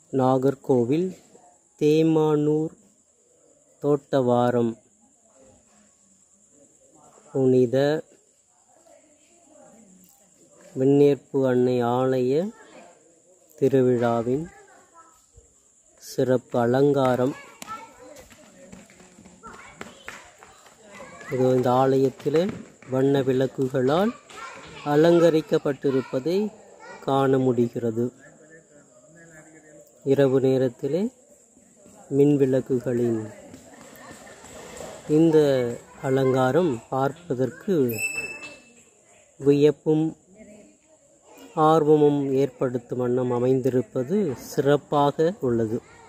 நாகர்கோவில் தேமானூர் தோட்டவாரம் புனித விண்ணேற்பு அன்னை ஆலய திருவிழாவின் சிறப்பு அலங்காரம் இது இந்த ஆலயத்தில் வண்ண விளக்குகளால் அலங்கரிக்கப்பட்டிருப்பதை காண முடிகிறது இரவு நேரத்திலே மின் விளக்குகளின் இந்த அலங்காரம் பார்ப்பதற்கு வியப்பும் ஆர்வமும் ஏற்படுத்தும் வண்ணம் அமைந்திருப்பது சிறப்பாக உள்ளது